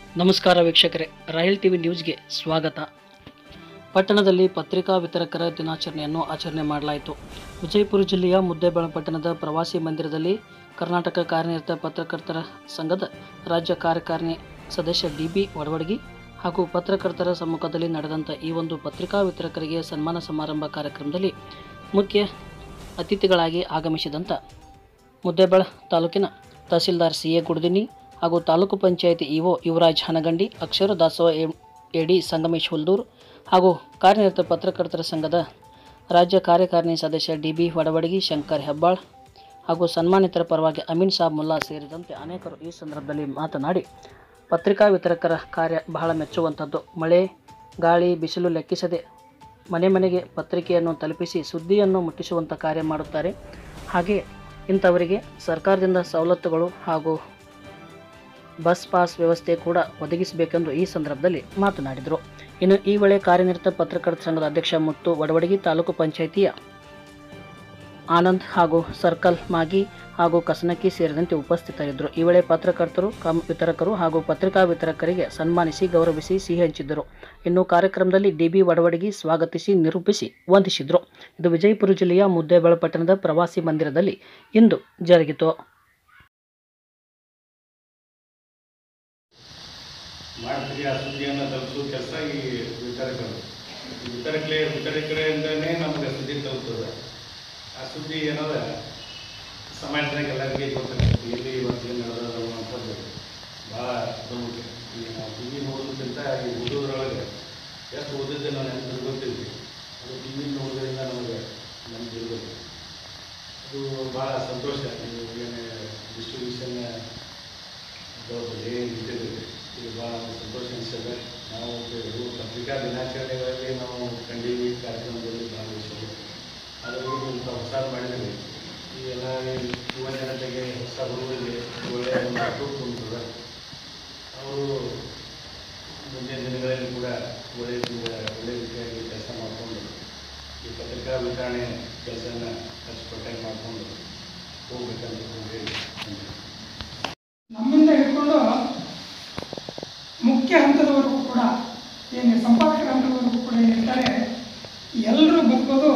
ನಮಸ್ಕಾರ ವೀಕ್ಷಕರೇ royal TV ನ್ಯೂಸ್ಗೆ ಸ್ವಾಗತ ಪಟ್ಟಣದಲ್ಲಿ ಪತ್ರಿಕಾ ವಿತರಕರ ದಿನಾಚರಣೆಯನ್ನು ಆಚರಣೆ ಮಾಡಲಾಯಿತು ವಿಜಯಪುರ ಜಿಲ್ಲೆಯ ಮುದ್ದೇಬೇಳ ಪಟ್ಟಣದ ಪ್ರವಾಸಿ ಮಂದಿರದಲ್ಲಿ ಕರ್ನಾಟಕ ಕಾರ್ಯನಿರತ ಪತ್ರಕರ್ತರ ಸಂಘದ ರಾಜ್ಯ ಕಾರ್ಯಕಾರಿಣಿ ಸದಸ್ಯ ಡಿ ಬಿ ವಡವಡಗಿ ಹಾಗೂ ಪತ್ರಕರ್ತರ ಸಮ್ಮುಖದಲ್ಲಿ ನಡೆದಂಥ ಈ ಒಂದು ಪತ್ರಿಕಾ ವಿತರಕರಿಗೆ ಸನ್ಮಾನ ಸಮಾರಂಭ ಕಾರ್ಯಕ್ರಮದಲ್ಲಿ ಮುಖ್ಯ ಅತಿಥಿಗಳಾಗಿ ಆಗಮಿಸಿದಂಥ ಮುದ್ದೇಬೇಳ ತಾಲೂಕಿನ ತಹಸೀಲ್ದಾರ್ ಸಿ ಎ ಗುಡ್ದಿನಿ ಹಾಗೂ ತಾಲೂಕು ಪಂಚಾಯತಿ ಇಒ ಯುವರಾಜ್ ಹನಗಂಡಿ ಅಕ್ಷರ ದಾಸೋಹ ಎ- ಎಡಿ ಸಂಗಮೇಶ್ ಹುಲ್ದೂರ್ ಹಾಗೂ ಕಾರ್ಯನಿರತ ಪತ್ರಕರ್ತರ ಸಂಘದ ರಾಜ್ಯ ಕಾರ್ಯಕಾರಿಣಿ ಸದಸ್ಯ ಡಿ ಬಿ ವಡವಡಗಿ ಶಂಕರ್ ಹೆಬ್ಬಾಳ್ ಹಾಗೂ ಸನ್ಮಾನಿತರ ಪರವಾಗಿ ಅಮೀನ್ ಸಾಬ್ ಮುಲ್ಲಾ ಸೇರಿದಂತೆ ಅನೇಕರು ಈ ಸಂದರ್ಭದಲ್ಲಿ ಮಾತನಾಡಿ ಪತ್ರಿಕಾ ವಿತರಕರ ಕಾರ್ಯ ಬಹಳ ಮೆಚ್ಚುವಂಥದ್ದು ಮಳೆ ಗಾಳಿ ಬಿಸಿಲು ಲೆಕ್ಕಿಸದೆ ಮನೆ ಮನೆಗೆ ಪತ್ರಿಕೆಯನ್ನು ತಲುಪಿಸಿ ಸುದ್ದಿಯನ್ನು ಮುಟ್ಟಿಸುವಂಥ ಕಾರ್ಯ ಮಾಡುತ್ತಾರೆ ಹಾಗೆ ಇಂಥವರಿಗೆ ಸರ್ಕಾರದಿಂದ ಸವಲತ್ತುಗಳು ಹಾಗೂ ಬಸ್ ಪಾಸ್ ವ್ಯವಸ್ಥೆ ಕೂಡ ಒದಗಿಸಬೇಕೆಂದು ಈ ಸಂದರ್ಭದಲ್ಲಿ ಮಾತನಾಡಿದರು ಇನ್ನು ಈ ವೇಳೆ ಕಾರ್ಯನಿರತ ಪತ್ರಕರ್ತರ ಸಂಘದ ಅಧ್ಯಕ್ಷ ಮುತ್ತು ವಡವಡಗಿ ತಾಲೂಕು ಪಂಚಾಯಿತಿಯ ಆನಂದ್ ಹಾಗೂ ಸರ್ಕಲ್ ಮಾಗಿ ಹಾಗೂ ಕಸನಕ್ಕಿ ಸೇರಿದಂತೆ ಉಪಸ್ಥಿತರಿದ್ದರು ಈ ವೇಳೆ ಪತ್ರಕರ್ತರು ಕಮ್ ವಿತರಕರು ಹಾಗೂ ಪತ್ರಿಕಾ ವಿತರಕರಿಗೆ ಸನ್ಮಾನಿಸಿ ಗೌರವಿಸಿ ಸಿಹಿ ಹಂಚಿದ್ದರು ಇನ್ನು ಕಾರ್ಯಕ್ರಮದಲ್ಲಿ ಡಿಬಿ ವಡವಡಗಿ ಸ್ವಾಗತಿಸಿ ನಿರೂಪಿಸಿ ವಂದಿಸಿದರು ಇದು ವಿಜಯಪುರ ಜಿಲ್ಲೆಯ ಮುದ್ದೇಬೇಳ ಪಟ್ಟಣದ ಪ್ರವಾಸಿ ಮಂದಿರದಲ್ಲಿ ಇಂದು ಜರುಗಿತು ಮಾಡ್ತೀರಿ ಆ ಸುದ್ದಿಯನ್ನು ತಲುಪಿಸೋ ಕೆಲಸ ಈ ವಿತರಕರು ಈ ವಿತರಕಲೆ ವಿತರಕರಿಂದನೇ ನಮಗೆ ಸುದ್ದಿ ತಲುಪ್ತದೆ ಆ ಸುದ್ದಿ ಏನದ ಸಮಾಜದಾಗ ಎಲ್ಲರಿಗೆ ಗೊತ್ತಾಗ್ತದೆ ಎಲ್ಲಿ ಇವತ್ತು ಏನು ನಡೆದದ ಅಂತದ್ದು ಭಾಳ ಪ್ರಮುಖ ಈಗ ನಾವು ಟಿ ವಿ ನೋಡೋದಕ್ಕಿಂತ ಈ ಓದೋದ್ರೊಳಗೆ ಎಷ್ಟು ಓದಿದ್ದೆ ನಾವು ನೆನಪು ಗೊತ್ತಿದ್ವಿ ಅದು ಟಿ ವಿ ನೋಡೋದ್ರಿಂದ ನಮಗೆ ನೆನಪು ಇರಬೇಕು ಅದು ಭಾಳ ಸಂತೋಷ ನೀವು ಏನು ಡಿಸ್ಟ್ರಿಬ್ಯೂಷನ್ ಏನು ಇಟ್ಟಿದ್ದೀವಿ ಇದು ಭಾಳ ಸಂತೋಷ ಅನಿಸ್ತದೆ ನಾವು ಇದು ಪತ್ರಿಕಾ ದಿನಾಚರಣೆಗಳಲ್ಲಿ ನಾವು ಕಂಡೀವಿ ಕಾರ್ಯಕ್ರಮದಲ್ಲಿ ಭಾಗವಹಿಸೋದು ಅದರಲ್ಲಿ ಇಂಥ ಹೊಸ ಮಾಡಿದ್ದೀವಿ ಈ ಎಲ್ಲ ಯುವ ಜನತೆಗೆ ಹೊಸ ಹುಡುಗರಿಗೆ ಒಳ್ಳೆಯ ಒಂದು ಅಪ್ರೂವ್ ತುಂಬ್ತದೆ ಅವರು ಮುಂದಿನ ದಿನಗಳಲ್ಲಿ ಕೂಡ ಒಳ್ಳೆಯ ಒಳ್ಳೆಯ ರೀತಿಯಾಗಿ ಕೆಲಸ ಮಾಡಿಕೊಂಡು ಈ ಪತ್ರಿಕಾ ವಿತರಣೆ ಕೆಲಸನ ಅಚ್ಚುಕಟ್ಟಾಗಿ ಮಾಡಿಕೊಂಡು ಹೋಗ್ಬೇಕಂತ ಹೇಳಿ ನಮ್ಮಿಂದ ಹಿಡ್ಕೊಂಡು ಮುಖ್ಯ ಹಂತದವರೆಗೂ ಕೂಡ ಏನು ಸಂಪಾದಕರ ಹಂತದವರೆಗೂ ಕೂಡ ಏನಿರ್ತಾರೆ ಎಲ್ಲರೂ ಬದುಕೋದು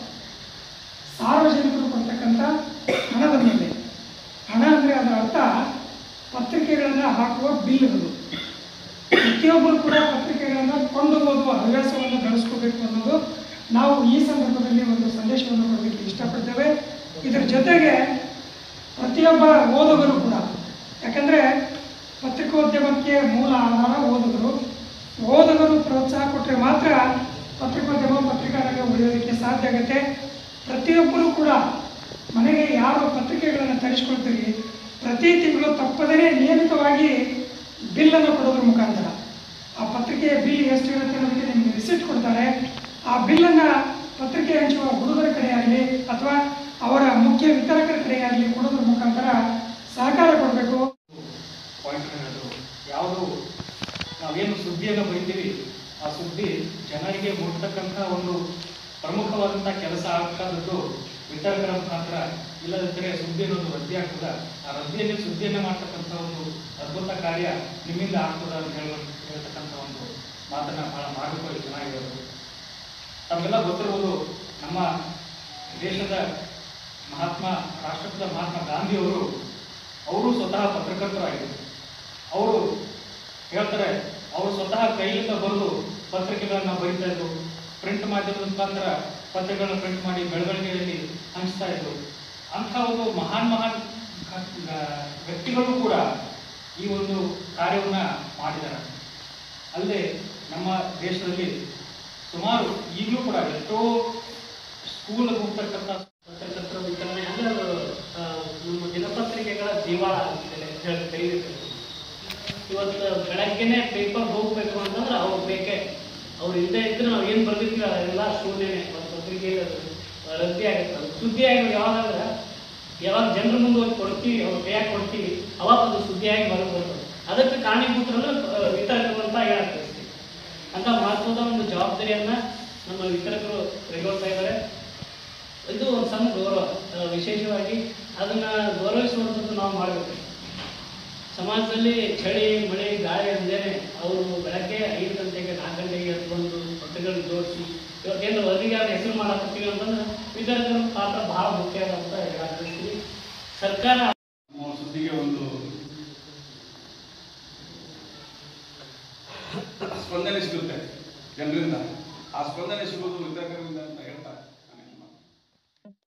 ಸಾರ್ವಜನಿಕರು ಕೊಡ್ತಕ್ಕಂಥ ಹಣದ ಮೇಲೆ ಹಣ ಅಂದರೆ ಅದರ ಅರ್ಥ ಪತ್ರಿಕೆಗಳನ್ನು ಹಾಕುವ ಬಿಲ್ಗಳು ಪ್ರತಿಯೊಬ್ಬರು ಕೂಡ ಪತ್ರಿಕೆಗಳನ್ನು ಕೊಂಡು ಓದುವ ಹವ್ಯಾಸವನ್ನು ಬೆಳೆಸ್ಕೋಬೇಕು ಅನ್ನೋದು ನಾವು ಈ ಸಂದರ್ಭದಲ್ಲಿ ಒಂದು ಸಂದೇಶವನ್ನು ಕೊಡಲಿಕ್ಕೆ ಇಷ್ಟಪಡ್ತೇವೆ ಇದರ ಜೊತೆಗೆ ಪ್ರತಿಯೊಬ್ಬ ಓದುಗರು ಕೂಡ ಯಾಕಂದರೆ ಪತ್ರಿಕೋದ್ಯಮಕ್ಕೆ ಮೂಲ ಆಧಾರ ಓದುಗರು ಓದುಗರು ಪ್ರೋತ್ಸಾಹ ಕೊಟ್ಟರೆ ಮಾತ್ರ ಪತ್ರಿಕೋದ್ಯಮ ಪತ್ರಿಕಾರಂಗ ಉಳಿಯೋದಕ್ಕೆ ಸಾಧ್ಯ ಆಗುತ್ತೆ ಪ್ರತಿಯೊಬ್ಬರು ಕೂಡ ಮನೆಗೆ ಯಾರು ಪತ್ರಿಕೆಗಳನ್ನು ತರಿಸ್ಕೊಳ್ತೀರಿ ಪ್ರತಿ ತಿಂಗಳು ತಪ್ಪದೇ ನಿಯಮಿತವಾಗಿ ಬಿಲ್ಲನ್ನು ಕೊಡೋದ್ರ ಮುಖಾಂತರ ಆ ಪತ್ರಿಕೆಯ ಬಿಲ್ ಎಷ್ಟು ಇರುತ್ತೆ ಅನ್ನೋದಕ್ಕೆ ನಿಮಗೆ ರಿಸಿಪ್ಟ್ ಕೊಡ್ತಾರೆ ಆ ಬಿಲ್ಲನ್ನು ಪತ್ರಿಕೆ ಹಂಚುವ ಹುಡುಗರ ಕಡೆ ಆಗಲಿ ಅಥವಾ ಅವರ ಮುಖ್ಯ ವಿತರಕರ ಕಡೆ ಆಗಲಿ ಕೊಡೋದ್ರ ಮುಖಾಂತರ ಸಹಕಾರ ಕೊಡಬೇಕು ಪಾಯಿಂಟ್ ಹೇಳಿದ್ರು ಯಾವುದು ನಾವೇನು ಸುದ್ದಿಯನ್ನು ಬರೀತೀವಿ ಆ ಸುದ್ದಿ ಜನರಿಗೆ ಮುಟ್ತಕ್ಕಂಥ ಒಂದು ಪ್ರಮುಖವಾದಂಥ ಕೆಲಸ ಆಗ್ತಕ್ಕಂಥದ್ದು ವಿತರಕರ ಮುಖಾಂತರ ಇಲ್ಲದಿದ್ದರೆ ಸುದ್ದಿ ಅನ್ನೋದು ರದ್ದಿ ಆಗ್ತದ ಆ ರದ್ದಿಯಲ್ಲಿ ಸುದ್ದಿಯನ್ನು ಮಾಡ್ತಕ್ಕಂಥ ಒಂದು ಅದ್ಭುತ ಕಾರ್ಯ ನಿಮ್ಮಿಂದ ಆಗ್ತದ ಅಂತ ಹೇಳುವ ಹೇಳ್ತಕ್ಕಂಥ ಒಂದು ಮಾತನ್ನ ಬಹಳ ಮಾಡಿಕೊಳ್ಳಿ ಚೆನ್ನಾಗಿರೋದು ತಮಗೆಲ್ಲ ಗೊತ್ತಿರುವುದು ನಮ್ಮ ದೇಶದ ಮಹಾತ್ಮ ರಾಷ್ಟ್ರಪಿತ ಮಹಾತ್ಮ ಗಾಂಧಿಯವರು ಅವರು ಸ್ವತಃ ಪತ್ರಕರ್ತರಾಗಿದ್ದರು ಅವರು ಹೇಳ್ತಾರೆ ಅವರು ಸ್ವತಃ ಕೈಯಿಂದ ಬರೆದು ಪತ್ರಿಕೆಗಳನ್ನು ಬರೀತಾ ಇದ್ರು ಪ್ರಿಂಟ್ ಮಾಧ್ಯಮದ ಮುಖಾಂತರ ಪತ್ರಿಕೆಗಳನ್ನು ಪ್ರಿಂಟ್ ಮಾಡಿ ಬೆಳವಣಿಗೆಯಲ್ಲಿ ಹಂಚ್ತಾ ಇದ್ರು ಅಂಥ ಒಂದು ಮಹಾನ್ ಮಹಾನ್ ಆ, ವ್ಯಕ್ತಿಗಳು ಕೂಡ ಈ ಒಂದು ಕಾರ್ಯವನ್ನ ಮಾಡಿದ್ದಾರೆ ಅಲ್ಲದೆ ನಮ್ಮ ದೇಶದಲ್ಲಿ ಸುಮಾರು ಈಗಲೂ ಕೂಡ ಎಷ್ಟೋ ಸ್ಕೂಲ್ ಹೋಗ್ತಕ್ಕಂಥ ಪತ್ರಕರ್ತರ ವಿತರಣೆ ಅಂದ್ರೆ ಅದು, ಆ, ನಮ್ಮ ದಿನಪತ್ರಿಕೆಗಳ ಜೀವಾಳ ಅಂತಿದೆ ಹೇಳಿ ಕರೀಬೇಕು ಇವತ್ತು ಬೆಳಗ್ಗೆನೆ ಪೇಪರ್ ಹೋಗ್ಬೇಕು ಅಂತಂದ್ರೆ ಅವ್ರು ಬೇಕೇ ಅವ್ರು ಇಲ್ಲದೆ ಇದ್ರೆ ನಾವು ಏನು ಬರ್ದಿರ್ತೀವಿ ಅದೆಲ್ಲ ಶೂನ್ಯನೇ ಒಂದು ಪತ್ರಿಕೆ ಅದು ರದ್ದಿ ಆಗುತ್ತೆ ಅದು ಸುದ್ದಿ ಆಗಿ ಯಾವಾಗಂದ್ರೆ ಯಾವಾಗ ಜನರ ಮುಂದೆ ಹೋಗಿ ಕೊಡ್ತೀವಿ ಅವ್ರ ಕೈಯಾಗಿ ಕೊಡ್ತೀವಿ ಅವಾಗ ಅದು ಸುದ್ದಿಯಾಗಿ ಹೊರಗೆ ಬರ್ತದೆ ಅದಕ್ಕೆ ಕಾರಣೀಭೂತರನ್ನು ಆ, ವಿತರಕರು ಅಂತ ಹೇಳಕ್ ಬಯಸ್ತೀವಿ ಅಂತ ಮಹತ್ವದ ಒಂದು ಜವಾಬ್ದಾರಿಯನ್ನ ನಮ್ಮ ವಿತರಕರು ಕೈಗೊಳ್ತಾ ಇದ್ದಾರೆ ಇದು ಒಂದು ಸಣ್ಣ ಗೌರವ ಆ, ವಿಶೇಷವಾಗಿ ಅದನ್ನ ಗೌರವಿಸುವಂಥದ್ದು ನಾವು ಮಾಡಬೇಕು ಸಮಾಜದಲ್ಲಿ ಚಳಿ ಮಳೆ ಗಾಳಿ ಅಂದೇನೆ ಅವರು ಬೆಳಗ್ಗೆ ಐದು ಗಂಟೆಗೆ ನಾಲ್ಕು ಗಂಟೆಗೆ ಎದ್ದು ಬಂದು ಪತ್ರಿಕೆಗಳು ಜೋಡಿಸಿ ಇವತ್ತೇನು ವರದಿಗಾರನ ಹೆಸರು ಮಾಡಕತ್ತೀವಿ ಅಂತಂದ್ರೆ ವಿತರಕರ ಪಾತ್ರ ಬಹಳ ಮುಖ್ಯ ಅಂತ ಹೇಳಾಕತ್ತೀವಿ ಸರ್ಕಾರ ನಮ್ಮ ಸುದ್ದಿಗೆ ಒಂದು ಸ್ಪಂದನೆ ಸಿಗುತ್ತೆ ಜನರಿಂದ ಆ ಸ್ಪಂದನೆ ಸಿಗೋದು ವಿತರಕರಿಂದ